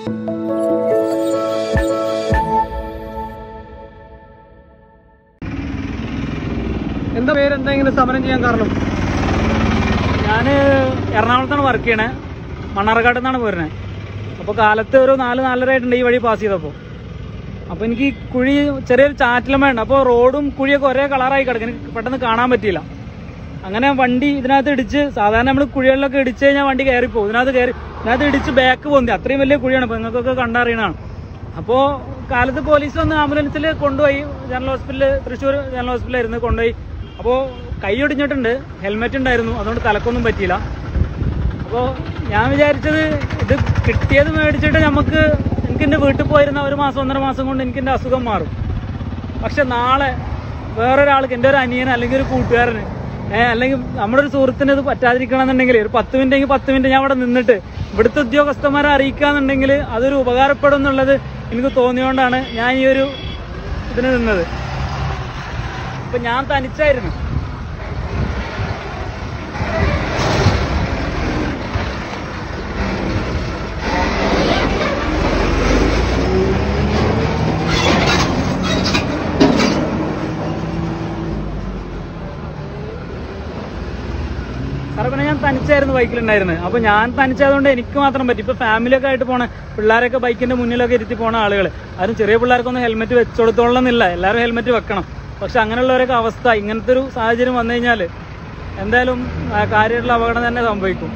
എന്താ പേര് എന്താ ഇങ്ങനെ സമരം ചെയ്യാൻ കാരണം ഞാൻ എറണാകുളത്താണ് വർക്ക് ചെയ്യണേ മണ്ണാർക്കാട് നിന്നാണ് പോരുന്നത് അപ്പോൾ കാലത്ത് ഒരു നാല് നാലര ആയിട്ടുണ്ട് ഈ വഴി പാസ് ചെയ്തപ്പോൾ അപ്പോൾ എനിക്ക് ഈ കുഴി ചെറിയൊരു ചാറ്റിലമ്മ ഉണ്ട് അപ്പോൾ റോഡും കുഴിയൊക്കെ ഒരേ കളറായി കിടക്കും എനിക്ക് പെട്ടെന്ന് കാണാൻ പറ്റിയില്ല അങ്ങനെ വണ്ടി ഇതിനകത്ത് ഇടിച്ച് സാധാരണ നമ്മൾ കുഴികളിലൊക്കെ ഇടിച്ച് കഴിഞ്ഞാൽ വണ്ടി കയറിപ്പോകും ഇതിനകത്ത് കയറി ഇതിനകത്ത് ഇടിച്ച് ബാക്ക് പൊന്തി അത്രയും വലിയ കുഴിയാണ് ഇപ്പോൾ നിങ്ങൾക്കൊക്കെ കണ്ടറിയണതാണ് അപ്പോൾ കാലത്ത് പോലീസ് വന്ന് ആംബുലൻസിൽ കൊണ്ടുപോയി ജനറൽ ഹോസ്പിറ്റലിൽ തൃശ്ശൂർ ജനറൽ ഹോസ്പിറ്റലായിരുന്നു കൊണ്ടുപോയി അപ്പോൾ കൈ ഒടിഞ്ഞിട്ടുണ്ട് ഹെൽമെറ്റ് ഉണ്ടായിരുന്നു അതുകൊണ്ട് തലക്കൊന്നും പറ്റിയില്ല അപ്പോൾ ഞാൻ വിചാരിച്ചത് ഇത് കിട്ടിയത് മേടിച്ചിട്ട് നമുക്ക് എനിക്ക് എൻ്റെ വീട്ടിൽ പോയിരുന്ന ഒരു മാസം ഒന്നര മാസം കൊണ്ട് എനിക്ക് എൻ്റെ അസുഖം മാറും പക്ഷെ നാളെ വേറൊരാൾക്ക് എൻ്റെ ഒരു അനിയൻ അല്ലെങ്കിൽ ഒരു കൂട്ടുകാരന് ഏഹ് അല്ലെങ്കിൽ നമ്മുടെ ഒരു സുഹൃത്തിന് ഇത് പറ്റാതിരിക്കണമെന്നുണ്ടെങ്കിൽ ഒരു പത്ത് മിനിറ്റ് എങ്കിൽ പത്ത് മിനിറ്റ് ഞാൻ അവിടെ നിന്നിട്ട് ഇവിടുത്തെ ഉദ്യോഗസ്ഥന്മാരെ അറിയിക്കാന്നുണ്ടെങ്കിൽ അതൊരു ഉപകാരപ്പെടും എന്നുള്ളത് എനിക്ക് തോന്നിയോണ്ടാണ് ഞാൻ ഈ ഒരു ഇതിന് നിന്നത് ഇപ്പൊ ഞാൻ തനിച്ചായിരുന്നു സാറേ പിന്നെ ഞാൻ തനിച്ചായിരുന്നു ബൈക്കിലുണ്ടായിരുന്നത് അപ്പൊ ഞാൻ തനിച്ചായതുകൊണ്ട് എനിക്ക് മാത്രം പറ്റി ഇപ്പൊ ഫാമിലി ഒക്കെ ആയിട്ട് പോണ പിള്ളേരൊക്കെ ബൈക്കിന്റെ മുന്നിലൊക്കെ ഇരുത്തി പോണ ആളുകൾ ആരും ചെറിയ പിള്ളേർക്കൊന്നും ഹെൽമെറ്റ് വെച്ചുകൊടുത്തോളന്നില്ല എല്ലാവരും ഹെൽമെറ്റ് വെക്കണം പക്ഷെ അങ്ങനെയുള്ളവരൊക്കെ അവസ്ഥ ഇങ്ങനത്തെ ഒരു സാഹചര്യം വന്നു കഴിഞ്ഞാൽ എന്തായാലും ആ, കാര്യമായിട്ടുള്ള അപകടം തന്നെ സംഭവിക്കും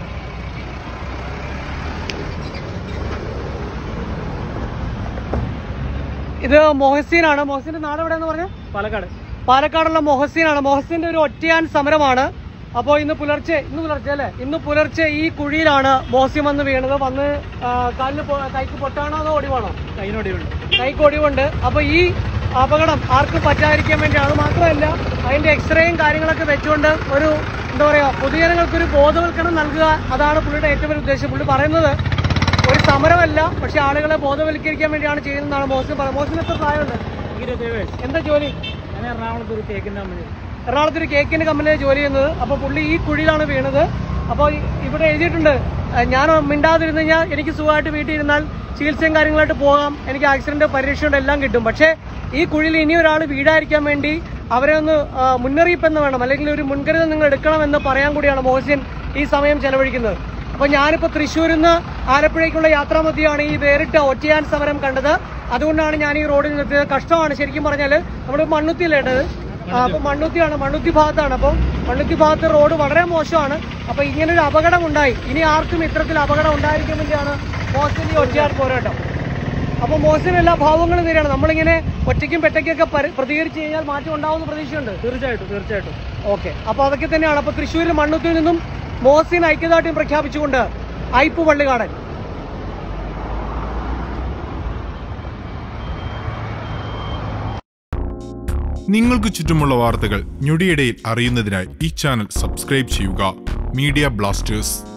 ഇത് മൊഹസീനാണ് മൊഹസീന്റെ നാട് എവിടെയെന്ന് പറഞ്ഞു പാലക്കാട് പാലക്കാടുള്ള മൊഹസീനാണ് മൊഹസീന്റെ ഒരു ഒറ്റയാൻ സമരമാണ് അപ്പോൾ ഇന്ന് പുലർച്ചെ ഇന്ന് പുലർച്ചെ അല്ലേ ഇന്ന് പുലർച്ചെ ഈ കുഴിയിലാണ് മോഹസിൻ വന്ന് വീണത് വന്ന് ആ, കാലിന് പൊ- കൈക്ക് പൊട്ടാണോ അതോ ഒടിവാണോ കൈനോടിയുണ്ട് കൈക്ക് ഒടിവുണ്ട് അപ്പോൾ ഈ അപകടം ആർക്കും പറ്റാതിരിക്കാൻ വേണ്ടിയാണ് അത് മാത്രമല്ല അതിന്റെ എക്സ്റേയും കാര്യങ്ങളൊക്കെ വെച്ചുകൊണ്ട് ഒരു എന്താ പറയാ പൊതുജനങ്ങൾക്കൊരു ബോധവൽക്കരണം നൽകുക അതാണ് പുള്ളിയുടെ ഏറ്റവും വലിയ ഉദ്ദേശം പുള്ളി പറയുന്നത് ഒരു സമരമല്ല പക്ഷെ ആളുകളെ ബോധവൽക്കരിക്കാൻ വേണ്ടിയാണ് ചെയ്യുന്നതാണ് മോഹസിൻ പറയുന്നത് മോഹസിന് എത്ര പ്രായമുണ്ട് എനിക്ക് ഇരുപത്തേഴ് വയസ്സ് എന്താ ജോലി ഞാൻ എറണാകുളത്ത് ഒരു കേക്കിന്റെ കമ്പനി എറണാകുളത്ത് ഒരു കേക്കിന്റെ കമ്പനിയിൽ ജോലി ചെയ്യുന്നത് അപ്പോൾ പുള്ളി ഈ കുഴിയിലാണ് വീണത് അപ്പോൾ ഈ- ഇവിടെ എഴുതിയിട്ടുണ്ട് അഹ് ഞാൻ മിണ്ടാതിരുന്ന് കഴിഞ്ഞാൽ എനിക്ക് സുഖമായിട്ട് വീട്ടിൽ ഇരുന്നാൽ ചികിത്സയും കാര്യങ്ങളായിട്ട് പോകാം എനിക്ക് ആക്സിഡന്റ് പരിരക്ഷയുണ്ട് എല്ലാം കിട്ടും പക്ഷേ ഈ കുഴിയിൽ ഇനി ഒരാൾ വീടായിരിക്കാൻ വേണ്ടി അവരെ ഒന്ന് ആ, മുന്നറിയിപ്പെന്ന് വേണം അല്ലെങ്കിൽ ഒരു മുൻകരുതൽ നിങ്ങൾ എടുക്കണമെന്ന് പറയാൻ കൂടിയാണ് മോഹസിൻ ഈ സമയം ചെലവഴിക്കുന്നത് അപ്പോൾ ഞാനിപ്പോൾ തൃശ്ശൂരിൽ നിന്ന് ആലപ്പുഴയ്ക്കുള്ള യാത്രാമധ്യമാണ് ഈ വേറിട്ട ഒറ്റയാൻ സമരം കണ്ടത് അതുകൊണ്ടാണ് ഞാൻ ഈ റോഡിൽ നിർത്തിയത് കഷ്ടമാണ് ശരിക്കും പറഞ്ഞാൽ നമ്മൾ മണ്ണുത്തിയിലേണ്ടത് ആ, അപ്പൊ മണ്ണുത്തിയാണ് മണ്ണുത്തി ഭാഗത്താണ് അപ്പോൾ മണ്ണുത്തി ഭാഗത്ത് റോഡ് വളരെ മോശമാണ് അപ്പൊ ഇങ്ങനൊരു അപകടം ഉണ്ടായി ഇനി ആർക്കും ഇത്തരത്തിൽ അപകടം ഉണ്ടായിരിക്കാൻ വേണ്ടിയാണ് മോഹസിൻ ഈ ഒറ്റയാർ പോരാട്ടം അപ്പൊ മോഹസിന് എല്ലാ ഭാവങ്ങളും നേരെയാണ് നമ്മളിങ്ങനെ ഒറ്റയ്ക്കും പെറ്റയ്ക്കൊക്കെ പരി- പ്രതികരിച്ച് കഴിഞ്ഞാൽ മാറ്റം ഉണ്ടാവുന്ന പ്രതീക്ഷയുണ്ട് തീർച്ചയായിട്ടും തീർച്ചയായിട്ടും ഓക്കെ അപ്പൊ അതൊക്കെ തന്നെയാണ് അപ്പൊ തൃശ്ശൂരിൽ മണ്ണുത്തിൽ നിന്നും മോഹസിൻ ഐക്യദാർഢ്യം പ്രഖ്യാപിച്ചുകൊണ്ട് ഐപ്പ് പള്ളികാടൻ നിങ്ങൾക്ക് ചുറ്റുമുള്ള വാർത്തകൾ ഞൊടിയിടയിൽ അറിയുന്നതിനായി ഈ ചാനൽ സബ്സ്ക്രൈബ് ചെയ്യുക മീഡിയ ബ്ലാസ്റ്റേഴ്സ്